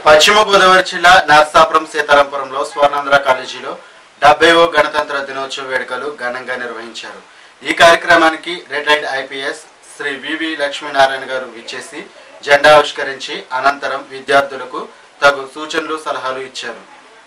పశ్చిమ గోదావరి జిల్లా నర్సాపురం సీతారాంపురంలో స్వర్ణాంధ్ర కాలేజీలో డెబ్బైవ గణతంత్ర దినోత్సవ వేడుకలు ఘనంగా నిర్వహించారు ఈ కార్యక్రమానికి రిటైర్డ్ ఐపీఎస్ శ్రీ వివి లక్ష్మీనారాయణ గారు విచ్చేసి జెండా ఆవిష్కరించి అనంతరం విద్యార్థులకు తగు సూచనలు సలహాలు ఇచ్చారు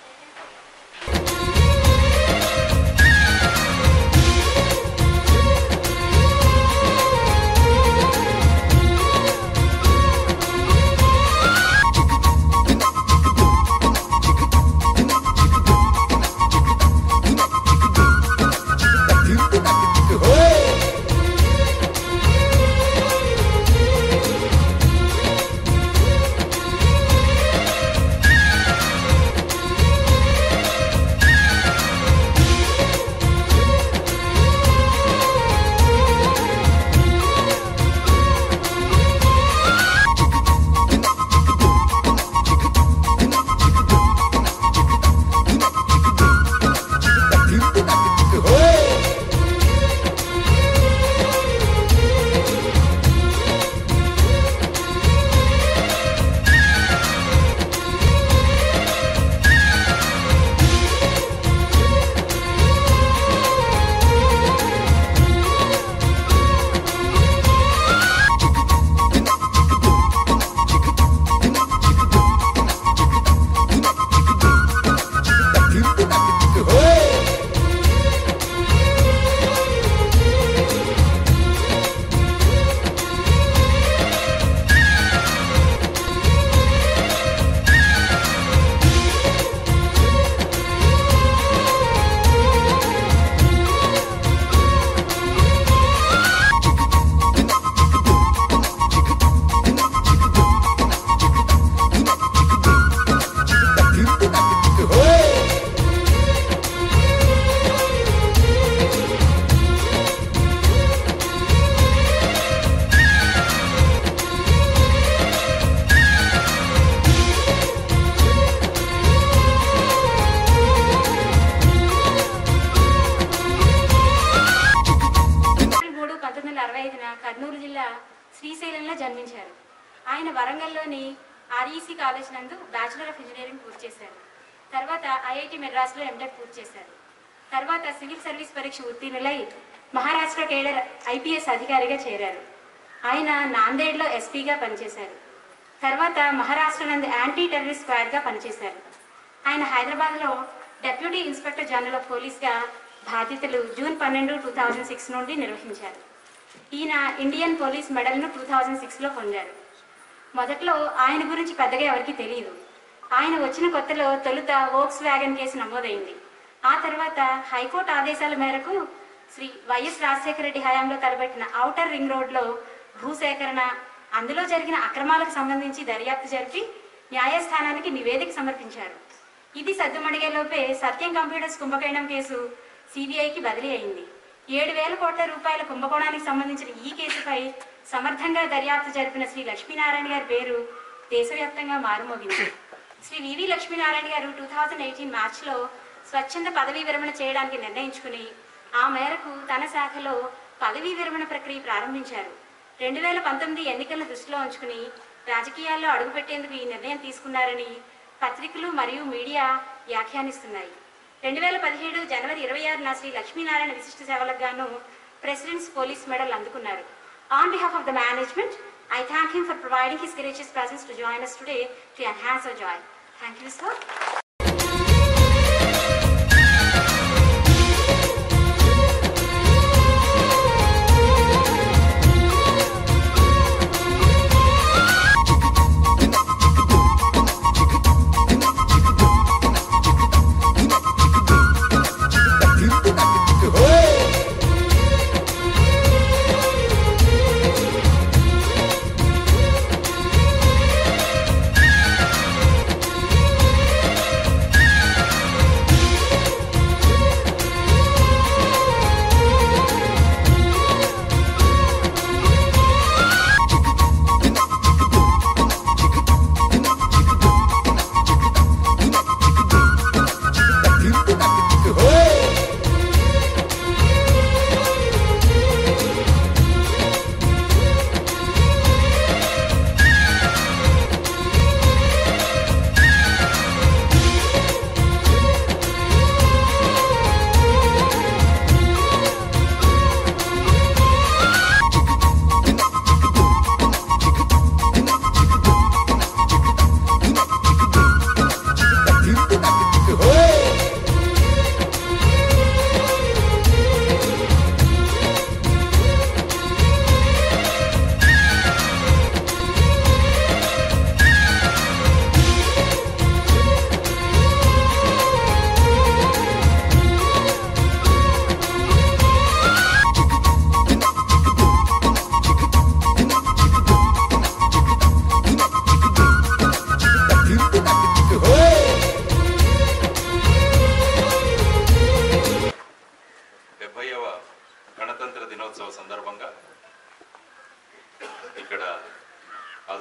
ఏప్రిల్ మూడు పంతొమ్మిది వందల అరవై ఐదున కర్నూలు జిల్లా శ్రీశైలంలో జన్మించారు ఆయన వరంగల్లోని ఆర్ఈసీ కాలేజ్ నందు బ్యాచిలర్ ఆఫ్ ఇంజనీరింగ్ పూర్తి చేశారు తర్వాత ఐఐటి మెడ్రాస్లో ఎంటెక్ పూర్తి చేశారు తర్వాత సివిల్ సర్వీస్ పరీక్ష ఉత్తీర్ణులై మహారాష్ట్ర కేడర్ ఐపీఎస్ అధికారిగా చేరారు ఆయన నాందేడ్లో ఎస్పీగా పనిచేశారు తర్వాత మహారాష్ట్ర నందు యాంటీ టెర్రరిస్ట్ స్క్వాడ్గా పనిచేశారు ఆయన హైదరాబాద్లో డెప్యూటీ ఇన్స్పెక్టర్ జనరల్ ఆఫ్ పోలీస్గా బాధ్యతలు జూన్ పన్నెండు టూ థౌజండ్ సిక్స్ నుండి నిర్వహించారు ఈయన ఇండియన్ పోలీస్ మెడల్ను టూ థౌజండ్ సిక్స్లో పొందారు మొదట్లో ఆయన గురించి పెద్దగా ఎవరికీ తెలియదు ఆయన వచ్చిన కొత్తలో తొలుత వోక్స్ వ్యాగన్ కేసు నమోదైంది ఆ తర్వాత హైకోర్టు ఆదేశాల మేరకు శ్రీ వైఎస్ రాజశేఖర రెడ్డి హయాంలో తలపెట్టిన ఔటర్ రింగ్ రోడ్లో భూసేకరణ అందులో జరిగిన అక్రమాలకు సంబంధించి దర్యాప్తు జరిపి న్యాయస్థానానికి నివేదిక సమర్పించారు ఇది సద్దుమణిగేలోపే సత్యం కంప్యూటర్స్ కుంభకోణం కేసు సిబిఐకి బదిలీ అయింది ఏడు వేల కోట్ల రూపాయల కుంభకోణానికి సంబంధించిన ఈ కేసుపై సమర్థంగా దర్యాప్తు జరిపిన శ్రీ లక్ష్మీనారాయణ గారి పేరు దేశవ్యాప్తంగా మారుమోగింది శ్రీ వివి లక్ష్మీనారాయణ గారు టూ థౌజండ్ ఎయిటీన్ మార్చ్లో స్వచ్ఛంద పదవీ విరమణ చేయడానికి నిర్ణయించుకుని ఆ మేరకు తన శాఖలో పదవీ విరమణ ప్రక్రియ ప్రారంభించారు రెండు వేల పంతొమ్మిది ఎన్నికలను దృష్టిలో ఉంచుకుని రాజకీయాల్లో అడుగుపెట్టేందుకు ఈ నిర్ణయం తీసుకున్నారని పత్రికలు మరియు మీడియా వ్యాఖ్యానిస్తున్నాయి రెండు వేల పదిహేడు జనవరి ఇరవై ఆరున శ్రీ లక్ష్మీనారాయణ విశిష్ట సేవలకు గాను ప్రెసిడెంట్స్ పోలీస్ మెడల్ అందుకున్నారు on behalf of the management I thank him for providing his gracious presence to join us today to enhance our joy. Thank you, sir.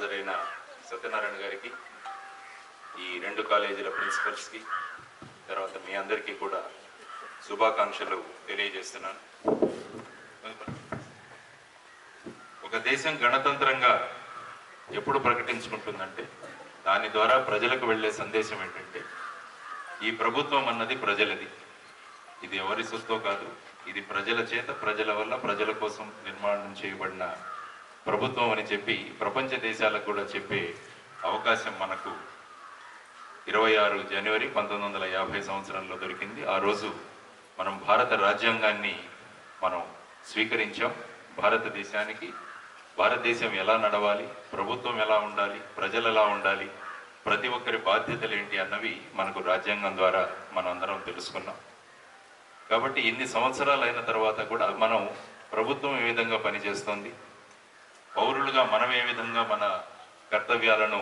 హాజరైన సత్యనారాయణ గారికి ఈ రెండు కాలేజీల ప్రిన్సిపల్స్కి తర్వాత మీ అందరికీ కూడా శుభాకాంక్షలు తెలియజేస్తున్నాను ఒక దేశం గణతంత్రంగా ఎప్పుడు ప్రకటించుకుంటుందంటే దాని ద్వారా ప్రజలకు వెళ్ళే సందేశం ఏంటంటే ఈ ప్రభుత్వం అన్నది ప్రజలది ఇది ఎవరి సొత్తో కాదు ఇది ప్రజల చేత ప్రజల వల్ల ప్రజల కోసం నిర్మాణం చేయబడిన ప్రభుత్వం అని చెప్పి ప్రపంచ దేశాలకు కూడా చెప్పే అవకాశం మనకు ఇరవై ఆరు జనవరి పంతొమ్మిది వందల యాభై సంవత్సరంలో దొరికింది ఆ రోజు మనం భారత రాజ్యాంగాన్ని మనం స్వీకరించాం భారతదేశానికి భారతదేశం ఎలా నడవాలి ప్రభుత్వం ఎలా ఉండాలి ప్రజలు ఎలా ఉండాలి ప్రతి ఒక్కరి బాధ్యతలు ఏంటి అన్నవి మనకు రాజ్యాంగం ద్వారా మనం అందరం తెలుసుకున్నాం కాబట్టి ఇన్ని సంవత్సరాలు అయిన తర్వాత కూడా మనం ప్రభుత్వం ఏ విధంగా పనిచేస్తుంది పౌరులుగా మనం ఏ విధంగా మన కర్తవ్యాలను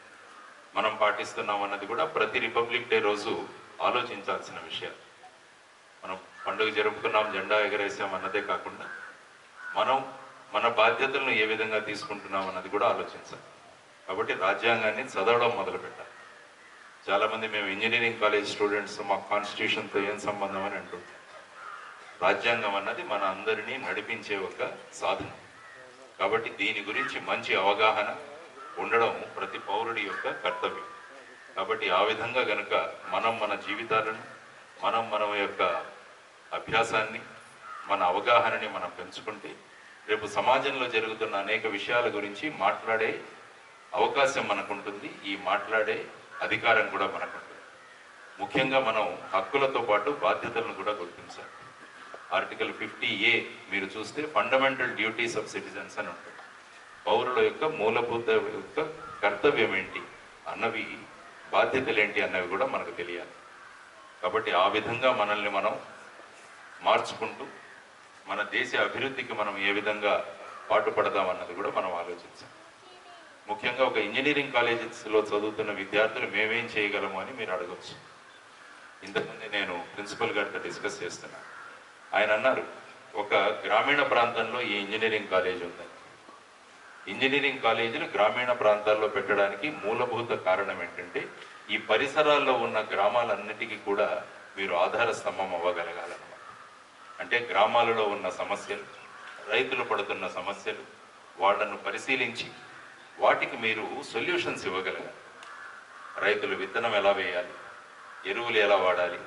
మనం పాటిస్తున్నాం అన్నది కూడా ప్రతి రిపబ్లిక్ డే రోజు ఆలోచించాల్సిన విషయం మనం పండుగ జరుపుకున్నాం జెండా ఎగరేసాం అన్నదే కాకుండా మనం మన బాధ్యతలను ఏ విధంగా తీసుకుంటున్నాం అన్నది కూడా ఆలోచించాలి కాబట్టి రాజ్యాంగాన్ని చదవడం మొదలు పెట్టాలి చాలా మంది మేము ఇంజనీరింగ్ కాలేజ్ స్టూడెంట్స్ మా కాన్స్టిట్యూషన్తో ఏం సంబంధం అని అంటుంటాం రాజ్యాంగం అన్నది మన అందరినీ నడిపించే ఒక సాధనం కాబట్టి దీని గురించి మంచి అవగాహన ఉండడం ప్రతి పౌరుడి యొక్క కర్తవ్యం కాబట్టి ఆ విధంగా గనుక మనం మన జీవితాలను మనం మన యొక్క అభ్యాసాన్ని మన అవగాహనని మనం పెంచుకుంటే రేపు సమాజంలో జరుగుతున్న అనేక విషయాల గురించి మాట్లాడే అవకాశం మనకుంటుంది ఈ మాట్లాడే అధికారం కూడా మనకుంటుంది ముఖ్యంగా మనం హక్కులతో పాటు బాధ్యతలను కూడా గుర్తించాలి ఆర్టికల్ ఫిఫ్టీ ఏ మీరు చూస్తే ఫండమెంటల్ డ్యూటీస్ ఆఫ్ సిటిజన్స్ అని ఉంటుంది పౌరుల యొక్క మూలభూత యొక్క కర్తవ్యం ఏంటి అన్నవి బాధ్యతలు ఏంటి అన్నవి కూడా మనకు తెలియాలి కాబట్టి ఆ విధంగా మనల్ని మనం మార్చుకుంటూ మన దేశ అభివృద్ధికి మనం ఏ విధంగా పాటుపడదాం అన్నది కూడా మనం ఆలోచించాలి ముఖ్యంగా ఒక ఇంజనీరింగ్ కాలేజెస్లో చదువుతున్న విద్యార్థులు మేమేం చేయగలము అని మీరు అడగచ్చు ఇంతకుముందే నేను ప్రిన్సిపల్ గారితో డిస్కస్ చేస్తున్నాను ఆయన అన్నారు ఒక గ్రామీణ ప్రాంతంలో ఈ ఇంజనీరింగ్ కాలేజ్ ఉంది ఇంజనీరింగ్ కాలేజీలు గ్రామీణ ప్రాంతాల్లో పెట్టడానికి మూలభూత కారణం ఏంటంటే ఈ పరిసరాల్లో ఉన్న గ్రామాలన్నిటికీ కూడా మీరు ఆధార స్తంభం అవ్వగలగాలన్నమాట అంటే గ్రామాలలో ఉన్న సమస్యలు రైతులు పడుతున్న సమస్యలు వాళ్ళను పరిశీలించి వాటికి మీరు సొల్యూషన్స్ ఇవ్వగలగాలి రైతులు విత్తనం ఎలా వేయాలి ఎరువులు ఎలా వాడాలి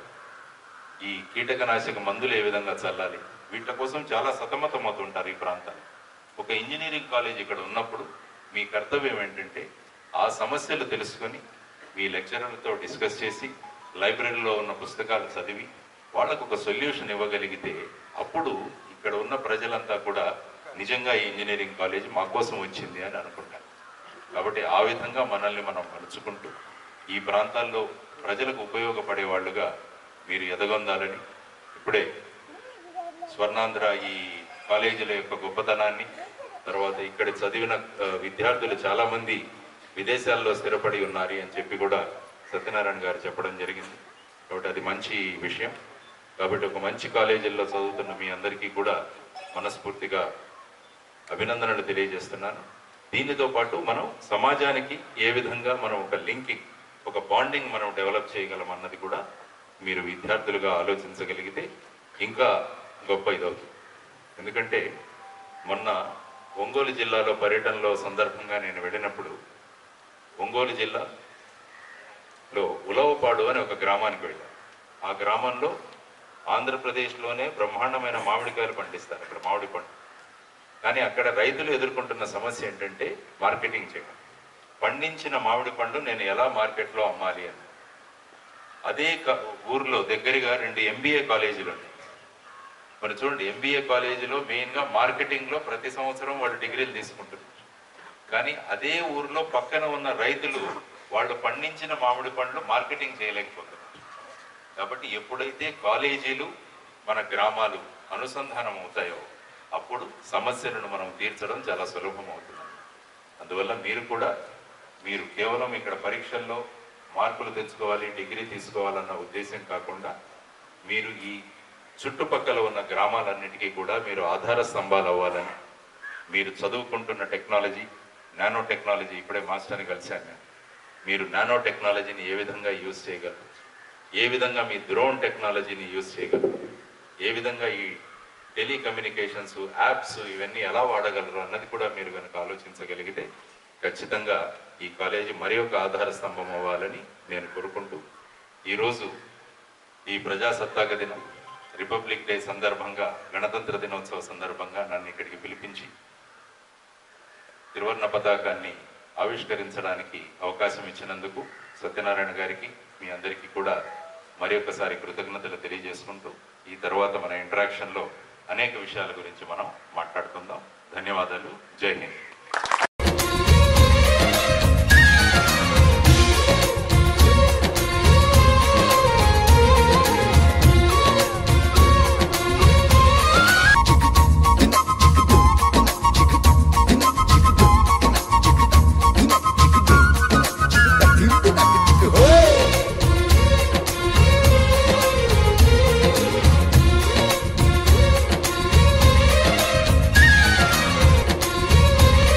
ఈ కీటకనాశక మందులు ఏ విధంగా చల్లాలి వీటి కోసం చాలా సతమతమవుతుంటారు ఈ ప్రాంతాలు ఒక ఇంజనీరింగ్ కాలేజ్ ఇక్కడ ఉన్నప్పుడు మీ కర్తవ్యం ఏంటంటే ఆ సమస్యలు తెలుసుకొని మీ లెక్చరర్లతో డిస్కస్ చేసి లైబ్రరీలో ఉన్న పుస్తకాలు చదివి వాళ్ళకు ఒక సొల్యూషన్ ఇవ్వగలిగితే అప్పుడు ఇక్కడ ఉన్న ప్రజలంతా కూడా నిజంగా ఈ ఇంజనీరింగ్ కాలేజ్ మా కోసం వచ్చింది అని అనుకుంటారు కాబట్టి ఆ విధంగా మనల్ని మనం మలుచుకుంటూ ఈ ప్రాంతాల్లో ప్రజలకు ఉపయోగపడే వాళ్ళుగా మీరు ఎదగొందాలని ఇప్పుడే స్వర్ణాంధ్ర ఈ కాలేజీల యొక్క గొప్పతనాన్ని తర్వాత ఇక్కడ చదివిన ఆ, విద్యార్థులు చాలా మంది విదేశాల్లో స్థిరపడి ఉన్నారు అని చెప్పి కూడా సత్యనారాయణ గారు చెప్పడం జరిగింది కాబట్టి అది మంచి విషయం కాబట్టి ఒక మంచి కాలేజీల్లో చదువుతున్న మీ అందరికీ కూడా మనస్ఫూర్తిగా అభినందనలు తెలియజేస్తున్నాను దీనితో పాటు మనం సమాజానికి ఏ విధంగా మనం ఒక లింకింగ్ ఒక బాండింగ్ మనం డెవలప్ చేయగలం అన్నది కూడా మీరు విద్యార్థులుగా ఆలోచించగలిగితే ఇంకా గొప్ప ఇదవుతుంది ఎందుకంటే మొన్న ఒంగోలు జిల్లాలో పర్యటనలో సందర్భంగా నేను వెళ్ళినప్పుడు ఒంగోలు జిల్లాలో ఉలవపాడు అని ఒక గ్రామానికి వెళ్ళాను ఆ గ్రామంలో ఆంధ్రప్రదేశ్లోనే బ్రహ్మాండమైన మామిడికాయలు పండిస్తారు అక్కడ మామిడి పండు కానీ అక్కడ రైతులు ఎదుర్కొంటున్న సమస్య ఏంటంటే మార్కెటింగ్ చేయడం పండించిన మామిడి పండు నేను ఎలా మార్కెట్లో అమ్మాలి అని అదే క- ఊర్లో దగ్గరగా రెండు ఎంబీఏ కాలేజీలు ఉన్నాయి మరి చూడండి ఎంబీఏ కాలేజీలో మెయిన్గా మార్కెటింగ్లో ప్రతి సంవత్సరం వాళ్ళు డిగ్రీలు తీసుకుంటున్నారు కానీ అదే ఊర్లో పక్కన ఉన్న రైతులు వాళ్ళు పండించిన మామిడి పండ్లు మార్కెటింగ్ చేయలేకపోతున్నారు కాబట్టి ఎప్పుడైతే కాలేజీలు మన గ్రామాలు అనుసంధానం అవుతాయో అప్పుడు సమస్యలను మనం తీర్చడం చాలా సులభం అవుతుంది అందువల్ల మీరు కూడా మీరు కేవలం ఇక్కడ పరీక్షల్లో మార్కులు తెచ్చుకోవాలి డిగ్రీ తీసుకోవాలన్న ఉద్దేశం కాకుండా మీరు ఈ చుట్టుపక్కల ఉన్న గ్రామాలన్నిటికీ కూడా మీరు ఆధార స్తంభాలు అవ్వాలని మీరు చదువుకుంటున్న టెక్నాలజీ నానో టెక్నాలజీ ఇప్పుడే మాస్టర్ని కలిశాను నేను మీరు నానో టెక్నాలజీని ఏ విధంగా యూజ్ చేయగలరు ఏ విధంగా మీ డ్రోన్ టెక్నాలజీని యూజ్ చేయగలరు ఏ విధంగా ఈ టెలికమ్యూనికేషన్స్ యాప్స్ ఇవన్నీ ఎలా వాడగలరు అన్నది కూడా మీరు కనుక ఆలోచించగలిగితే ఖచ్చితంగా ఈ కాలేజీ మరి ఒక ఆధార స్తంభం అవ్వాలని నేను కోరుకుంటూ ఈరోజు ఈ ప్రజాసత్తాక దినం రిపబ్లిక్ డే సందర్భంగా గణతంత్ర దినోత్సవ సందర్భంగా నన్ను ఇక్కడికి పిలిపించి త్రివర్ణ పతాకాన్ని ఆవిష్కరించడానికి అవకాశం ఇచ్చినందుకు సత్యనారాయణ గారికి మీ అందరికీ కూడా మరి ఒకసారి కృతజ్ఞతలు తెలియజేసుకుంటూ ఈ తర్వాత మన ఇంటరాక్షన్లో అనేక విషయాల గురించి మనం మాట్లాడుకుందాం ధన్యవాదాలు జై హింద్ Hey!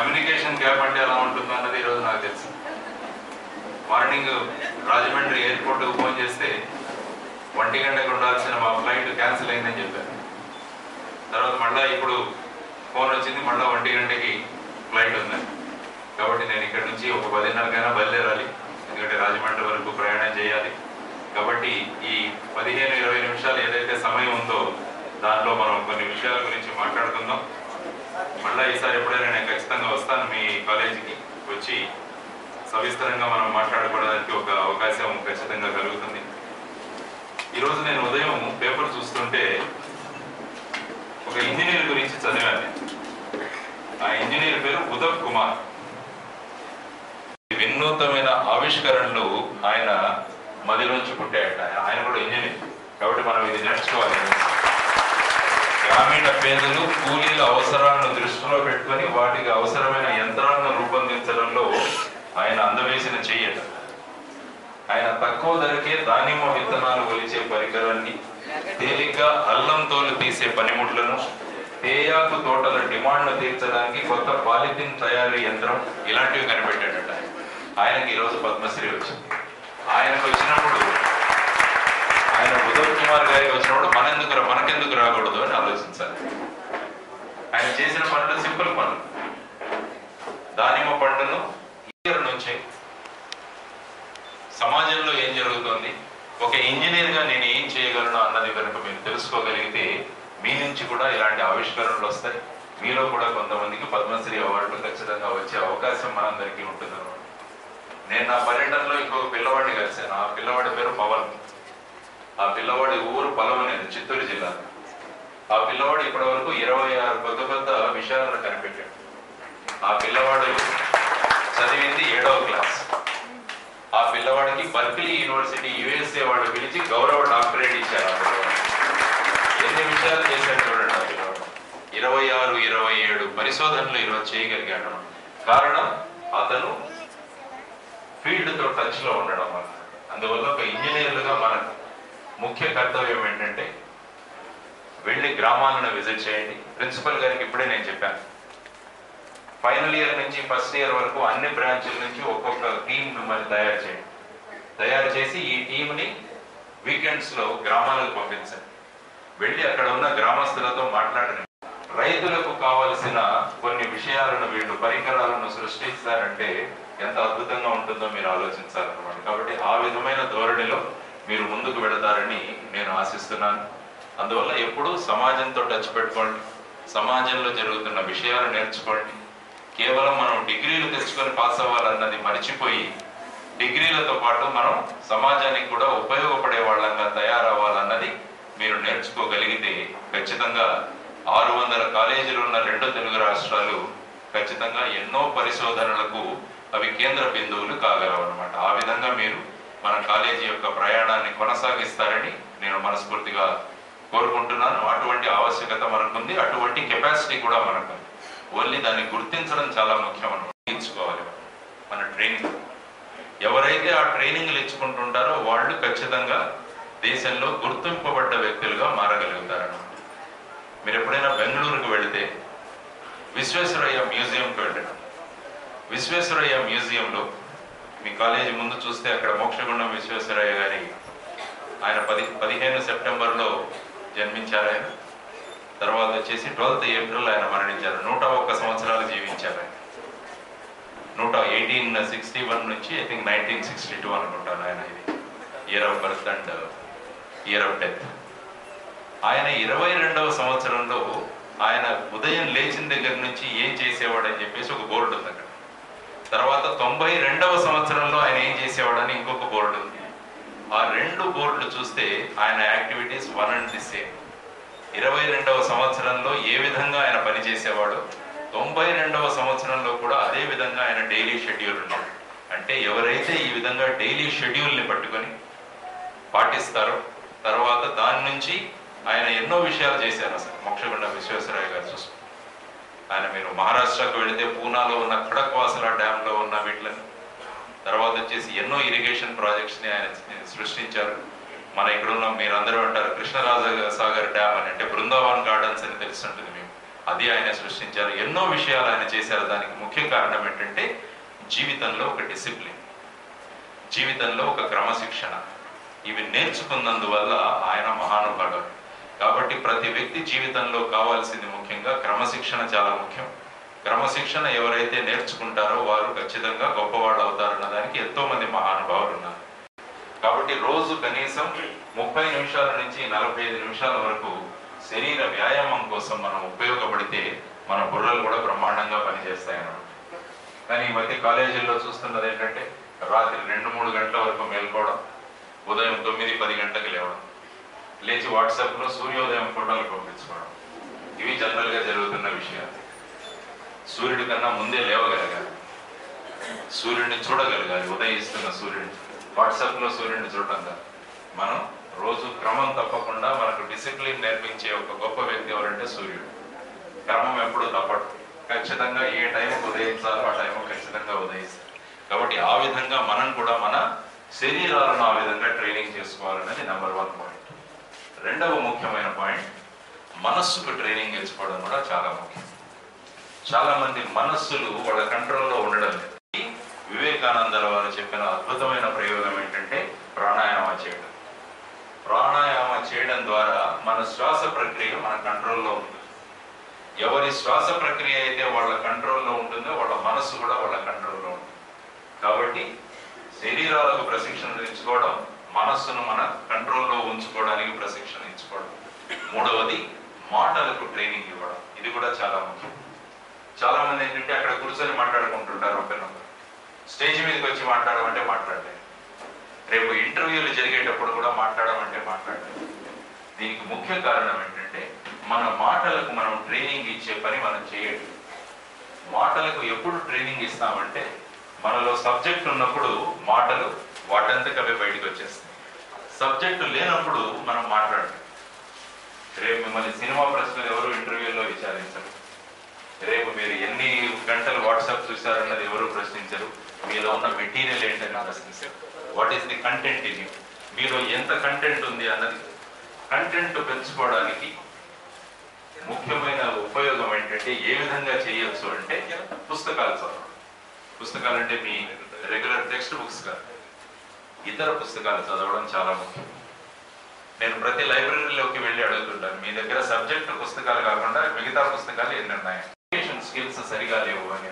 కమ్యూనికేషన్ గ్యాప్ అంటే ఎలా ఉంటుందో అన్నది ఈరోజు నాకు తెలుసు మార్నింగ్ రాజమండ్రి ఎయిర్పోర్ట్కి ఫోన్ చేస్తే ఒంటి గంటకు ఉండాల్సిన మా ఫ్లైట్ క్యాన్సిల్ అయిందని చెప్పారు తర్వాత మళ్ళీ ఇప్పుడు ఫోన్ వచ్చింది మళ్ళీ ఒంటి గంటకి ఫ్లైట్ ఉందని కాబట్టి నేను ఇక్కడ నుంచి ఒక పదిన్నరకైనా బయలుదేరాలి ఎందుకంటే రాజమండ్రి వరకు ప్రయాణం చేయాలి కాబట్టి ఈ పదిహేను ఇరవై నిమిషాలు ఏదైతే సమయం ఉందో దానిలో మనం కొన్ని విషయాల గురించి మాట్లాడుకుందాం మళ్ళీ ఈసారి ఎప్పుడైనా నేను ఖచ్చితంగా వస్తాను మీ కాలేజీకి వచ్చి సవిస్తరంగా మనం మాట్లాడుకోవడానికి ఒక అవకాశం ఖచ్చితంగా కలుగుతుంది ఈరోజు నేను ఉదయం పేపర్ చూస్తుంటే ఒక ఇంజనీర్ గురించి చదివాను నేను. ఆ ఇంజనీర్ పేరు ఉదవ్ కుమార్ వినూతమైన ఆవిష్కరణలు ఆయన మదిలోంచి పుట్టాయట ఆయన కూడా ఇంజనీర్ కాబట్టి మనం ఇది నేర్చుకోవాలి గ్రామీణ పేదలు కూలీల అవసరాలను దృష్టిలో పెట్టుకొని వాటికి అవసరమైన యంత్రాలను రూపొందించడంలో ఆయన అందవేసిన చెయ్యట ఆయన తక్కువ ధరకే దానిమ్మ విత్తనాలు ఒలిచే పరికరాన్ని తేలిగ్గా అల్లం తోలు తీసే పనిముట్లను తేయాకు తోటల డిమాండ్ను తీర్చడానికి కొత్త పాలిథిన్ తయారీ యంత్రం ఇలాంటివి కనిపెట్టాడట ఆయన. ఆయనకి ఈరోజు పద్మశ్రీ వచ్చింది ఆయనకు వచ్చినప్పుడు ఆయన ఉదయ్ కుమార్ గారికి వచ్చినప్పుడు మనెందుకు రా- మనకెందుకు రాకూడదు అని ఆలోచించాలి ఆయన చేసిన పనులు సింపుల్ పనులు దానిమ్మ పండును ఇయర్ నుంచి సమాజంలో ఏం జరుగుతోంది ఒక ఇంజనీర్ గా నేను ఏం చేయగలను అన్నది కనుక మీరు తెలుసుకోగలిగితే మీ నుంచి కూడా ఇలాంటి ఆవిష్కరణలు వస్తాయి మీలో కూడా కొంతమందికి పద్మశ్రీ అవార్డులు ఖచ్చితంగా వచ్చే అవకాశం మనందరికీ ఉంటుంది అన్నమాట. నేను నా పర్యటనలో ఇంకొక పిల్లవాడిని కలిశాను ఆ పిల్లవాడి పేరు పవన్ ఆ పిల్లవాడి ఊరు పొలమనేది చిత్తూరు జిల్లా ఆ పిల్లవాడు ఇప్పటి వరకు ఇరవై ఆరు కొత్త కొత్త విషయాలను కనిపెట్టాడు ఆ పిల్లవాడు చదివింది ఏడవ క్లాస్ ఆ పిల్లవాడికి బర్క్లీ యూనివర్సిటీ యుఎస్ఏ వాళ్ళు పిలిచి గౌరవ డాక్టరేట్ ఇచ్చారు ఆ పిల్లవాడికి. ఎన్ని విషయాలు చేశాడు చూడండి ఆ పిల్లవాడు ఇరవై ఆరు ఇరవై ఏడు పరిశోధనలు ఈరోజు చేయగలిగాడు కారణం అతను ఫీల్డ్ తో టచ్ లో ఉండడం వల్ల అందువల్ల ఒక ఇంజనీర్లుగా మనకు ముఖ్య కర్తవ్యం ఏంటంటే వెళ్ళి గ్రామాలను విజిట్ చేయండి ప్రిన్సిపల్ గారికి ఇప్పుడే నేను చెప్పాను ఫైనల్ ఇయర్ నుంచి ఫస్ట్ ఇయర్ వరకు అన్ని బ్రాంచ్ల నుంచి ఒక్కొక్క టీం మిమ్మల్ని తయారు చేయండి తయారు చేసి ఈ టీంని వీకెండ్స్ లో గ్రామాలకు పంపించండి వెళ్ళి అక్కడ ఉన్న గ్రామస్తులతో మాట్లాడండి రైతులకు కావలసిన కొన్ని విషయాలను వీళ్ళు పరికరాలను సృష్టిస్తారంటే ఎంత అద్భుతంగా ఉంటుందో మీరు ఆలోచించాలన్నమాట కాబట్టి ఆ విధమైన ధోరణిలో మీరు ముందుకు వెళతారని నేను ఆశిస్తున్నాను అందువల్ల ఎప్పుడూ సమాజంతో టచ్ పెట్టుకోండి సమాజంలో జరుగుతున్న విషయాలు నేర్చుకోండి కేవలం మనం డిగ్రీలు తెచ్చుకొని పాస్ అవ్వాలన్నది మర్చిపోయి డిగ్రీలతో పాటు మనం సమాజానికి కూడా ఉపయోగపడే వాళ్ళంగా తయారవ్వాలన్నది మీరు నేర్చుకోగలిగితే ఖచ్చితంగా ఆరు వందల కాలేజీలు ఉన్న రెండు తెలుగు రాష్ట్రాలు ఖచ్చితంగా ఎన్నో పరిశోధనలకు అవి కేంద్ర బిందువులు కాగలవు అనమాట ఆ విధంగా మీరు మన కాలేజీ యొక్క ప్రయాణాన్ని కొనసాగిస్తారని నేను మనస్ఫూర్తిగా కోరుకుంటున్నాను అటువంటి ఆవశ్యకత మనకుంది అటువంటి కెపాసిటీ కూడా మనకుంది ఓన్లీ దాన్ని గుర్తించడం చాలా ముఖ్యం అనమాట గుర్తించుకోవాలి మన ట్రైనింగ్ ఎవరైతే ఆ ట్రైనింగ్లు ఇచ్చుకుంటుంటారో వాళ్ళు ఖచ్చితంగా దేశంలో గుర్తింపబడ్డ వ్యక్తులుగా మారగలుగుతారన్నమాట మీరు ఎప్పుడైనా బెంగళూరుకు వెళితే విశ్వేశ్వరయ్య మ్యూజియంకి వెళ్ళండి విశ్వేశ్వరయ్య మ్యూజియంలో మీ కాలేజీ ముందు చూస్తే అక్కడ మోక్షగుండం విశ్వేశ్వరయ్య గారి ఆయన పది పదిహేను సెప్టెంబర్లో జన్మించారు ఆయన తర్వాత వచ్చేసి ట్వెల్త్ ఏప్రిల్ ఆయన మరణించారు నూట ఒక్క సంవత్సరాలు జీవించారు ఆయన నూట ఎయిటీన్ సిక్స్టీ వన్ నుంచి I think nineteen sixty two అనుకుంటాను ఆయన ఇది year of birth and year of death ఆయన ఇరవై రెండవ సంవత్సరంలో ఆయన ఉదయం లేచిన దగ్గర నుంచి ఏం చేసేవాడని చెప్పేసి ఒక బోర్డు ఉంది అక్కడ తర్వాత తొంభై రెండవ సంవత్సరంలో ఆయన ఏం చేసేవాడని ఇంకొక బోర్డు ఉంది ఆ రెండు బోర్డులు చూస్తే ఆయన activities one and the same ఇరవై రెండవ సంవత్సరంలో ఏ విధంగా ఆయన పనిచేసేవాడు తొంభై రెండవ సంవత్సరంలో కూడా అదే విధంగా ఆయన డైలీ షెడ్యూల్ ఉన్నాడు అంటే ఎవరైతే ఈ విధంగా డైలీ షెడ్యూల్ని పట్టుకొని పాటిస్తారో తర్వాత దాని నుంచి ఆయన ఎన్నో విషయాలు చేశారు అసలు మోక్షగుండ విశ్వేశ్వరయ్య గారు చూసుకుంటే ఆయన మీరు మహారాష్ట్రకు వెళితే పూనాలో ఉన్న ఖడక్వాసల డ్యామ్ లో ఉన్న వీటిని తర్వాత వచ్చేసి ఎన్నో ఇరిగేషన్ ప్రాజెక్ట్స్ ని ఆయన సృష్టించారు మన ఇక్కడ ఉన్న మీరు అందరూ అంటారు కృష్ణరాజ సాగర్ డ్యామ్ అని అంటే బృందావన్ గార్డెన్స్ అని తెలుసుంటుంది మీకు అది ఆయన సృష్టించారు ఎన్నో విషయాలు ఆయన చేశారు దానికి ముఖ్య కారణం ఏంటంటే జీవితంలో ఒక డిసిప్లిన్ జీవితంలో ఒక క్రమశిక్షణ ఇవి నేర్చుకున్నందువల్ల ఆయన మహానుభావుడు కాబట్టి ప్రతి వ్యక్తి జీవితంలో కావాల్సింది ముఖ్యంగా క్రమశిక్షణ చాలా ముఖ్యం క్రమశిక్షణ ఎవరైతే నేర్చుకుంటారో వారు ఖచ్చితంగా గొప్పవాళ్ళు అవుతారన్న దానికి ఎంతో మంది మహానుభావులు ఉన్నారు కాబట్టి రోజు కనీసం ముప్పై నిమిషాల నుంచి నలభై ఐదు నిమిషాల వరకు శరీర వ్యాయామం కోసం మనం ఉపయోగపడితే మన బుర్రలు కూడా బ్రహ్మాండంగా పనిచేస్తాయి అన్నమాట కానీ ఈ మధ్య కాలేజీల్లో చూస్తున్నది ఏంటంటే రాత్రి రెండు మూడు గంటల వరకు మేల్కోవడం ఉదయం తొమ్మిది పది గంటలకు లేవడం లేచి వాట్సాప్లో సూర్యోదయం ఫోటోలు పంపించుకోవడం ఇవి జనరల్గా జరుగుతున్న విషయాలు సూర్యుడి కన్నా ముందే లేవగలగాలి సూర్యుడిని చూడగలగాలి ఉదయిస్తున్న సూర్యుడిని వాట్సాప్లో సూర్యుడిని చూడడం కాదు మనం రోజు క్రమం తప్పకుండా మనకు డిసిప్లిన్ నేర్పించే ఒక గొప్ప వ్యక్తి ఎవరంటే సూర్యుడు క్రమం ఎప్పుడు తప్పడు ఖచ్చితంగా ఏ టైంకి ఉదయించాలో ఆ టైం ఖచ్చితంగా ఉదయిస్తారు కాబట్టి ఆ విధంగా మనం కూడా మన శరీరాలను ఆ విధంగా ట్రైనింగ్ చేసుకోవాలనేది నెంబర్ వన్ పాయింట్ రెండవ ముఖ్యమైన పాయింట్ మనస్సుకు ట్రైనింగ్ ఇచ్చుకోవడం కూడా చాలా ముఖ్యం చాలా మంది మనస్సులు వాళ్ళ కంట్రోల్లో ఉండడం లేదు ఈ వివేకానందల వారు చెప్పిన అద్భుతమైన ప్రయోగం ఏంటంటే ప్రాణాయామ చేయడం ప్రాణాయామ చేయడం ద్వారా మన శ్వాస ప్రక్రియ మన కంట్రోల్లో ఉంటుంది ఎవరి శ్వాస ప్రక్రియ అయితే వాళ్ళ కంట్రోల్లో ఉంటుందో వాళ్ళ మనస్సు కూడా వాళ్ళ కంట్రోల్లో ఉంటుంది కాబట్టి శరీరాలకు ప్రశిక్షణ ఇచ్చుకోవడం మనస్సును మన కంట్రోల్లో ఉంచుకోవడానికి ప్రశిక్షణ ఇచ్చుకోవడం మూడవది మాటలకు ట్రైనింగ్ ఇవ్వడం ఇది కూడా చాలా ముఖ్యం చాలా మంది ఏంటంటే అక్కడ కూర్చొని మాట్లాడుకుంటుంటారు ఒకరినొకరు స్టేజ్ మీదకి వచ్చి మాట్లాడమంటే మాట్లాడలేదు రేపు ఇంటర్వ్యూలు జరిగేటప్పుడు కూడా మాట్లాడమంటే మాట్లాడలేదు దీనికి ముఖ్య కారణం ఏంటంటే మన మాటలకు మనం ట్రైనింగ్ ఇచ్చే పని మనం చేయడం మాటలకు ఎప్పుడు ట్రైనింగ్ ఇస్తామంటే మనలో సబ్జెక్ట్ ఉన్నప్పుడు మాటలు వాటంతకు అవే బయటకు వచ్చేస్తాయి సబ్జెక్టు లేనప్పుడు మనం మాట్లాడడం రేపు మిమ్మల్ని సినిమా ప్రశ్నలు ఎవరు ఇంటర్వ్యూలో విచారించరు రేపు మీరు ఎన్ని గంటలు వాట్సాప్ చూశారన్నది ఎవరు ప్రశ్నించరు మీలో ఉన్న మెటీరియల్ ఏంటని ప్రశ్నించారు వాట్ ఈస్ ది కంటెంట్ ఇది మీలో ఎంత కంటెంట్ ఉంది అన్నది కంటెంట్ పెంచుకోవడానికి ముఖ్యమైన ఉపయోగం ఏంటంటే ఏ విధంగా చేయొచ్చు అంటే పుస్తకాలు చదవడం పుస్తకాలు అంటే మీ రెగ్యులర్ టెక్స్ట్ బుక్స్ కాదు ఇతర పుస్తకాలు చదవడం చాలా ముఖ్యం నేను ప్రతి లైబ్రరీలోకి వెళ్ళి అడుగుతుంటాను మీ దగ్గర సబ్జెక్ట్ పుస్తకాలు కాకుండా మిగతా పుస్తకాలు ఎన్ని ఉన్నాయి స్కిల్స్ సరిగా లేవు అని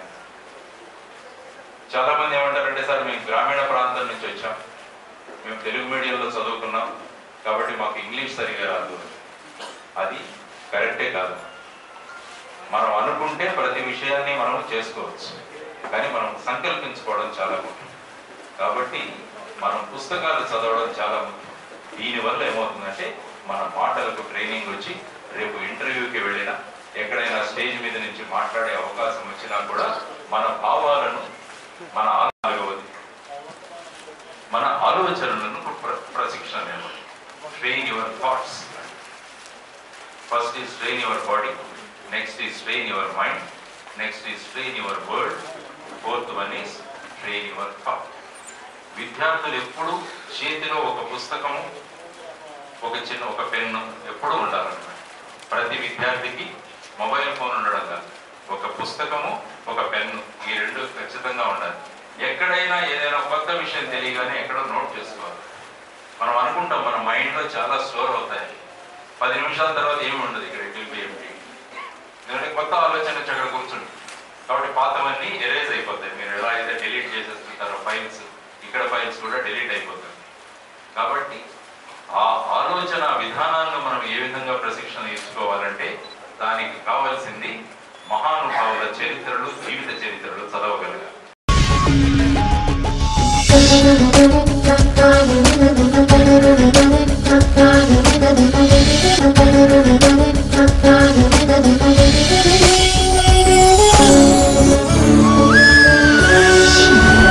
చాలా మంది ఏమంటారంటే సార్ మేము గ్రామీణ ప్రాంతం నుంచి వచ్చాం మేము తెలుగు మీడియంలో చదువుకున్నాం కాబట్టి మాకు ఇంగ్లీష్ సరిగా రాదు అని. అది కరెక్టే కాదు మనం అనుకుంటే ప్రతి విషయాన్ని మనం చేసుకోవచ్చు కానీ మనం సంకల్పించుకోవడం చాలా ముఖ్యం కాబట్టి మనం పుస్తకాలు చదవడం చాలా ముఖ్యం దీనివల్ల ఏమవుతుందంటే మన మాటలకు ట్రైనింగ్ వచ్చి రేపు ఇంటర్వ్యూకి వెళ్ళినా ఎక్కడైనా స్టేజ్ మీద నుంచి మాట్లాడే అవకాశం వచ్చినా కూడా మన భావాలను మన నాలుగవది మన ఆలోచనలను ప్ర- ప్రశిక్షణ train your thoughts first is train your body next is train your mind next is train your word fourth one is train your thought విద్యార్థులు ఎప్పుడు చేతిలో ఒక పుస్తకము ఒక చిన్న ఒక పెన్ను ఎప్పుడూ ఉండాలన్నమాట ప్రతి విద్యార్థికి మొబైల్ ఫోన్ ఉండడం కాదు ఒక పుస్తకము ఒక పెన్ను ఈ రెండు ఖచ్చితంగా ఉండాలి ఎక్కడైనా ఏదైనా కొత్త విషయం తెలియగానే ఎక్కడో నోట్ చేసుకోవాలి మనం అనుకుంటాం మన మైండ్లో చాలా స్టోర్ అవుతాయి పది నిమిషాల తర్వాత ఏమి ఉండదు ఇక్కడ ఇట్ విల్ బి ఎంటీ ఎందుకంటే కొత్త ఆలోచన వచ్చి అక్కడ కూర్చుంది కాబట్టి పాతవన్నీ ఎరేజ్ అయిపోతాయి మీరు ఎలా అయితే డిలీట్ చేసేస్తుంటారో ఫైల్స్ ఇక్కడ ఫైల్స్ కూడా డిలీట్ అయిపోతాయి కాబట్టి ఆ ఆలోచన విధానాలను మనం ఏ విధంగా ప్రశిక్షణ ఇచ్చుకోవాలంటే దానికి కావాల్సింది మహానుభావుల చరిత్రలు జీవిత చరిత్రలు చదవగలగాలి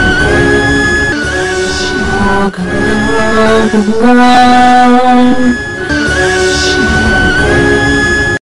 Ganga, Ganga,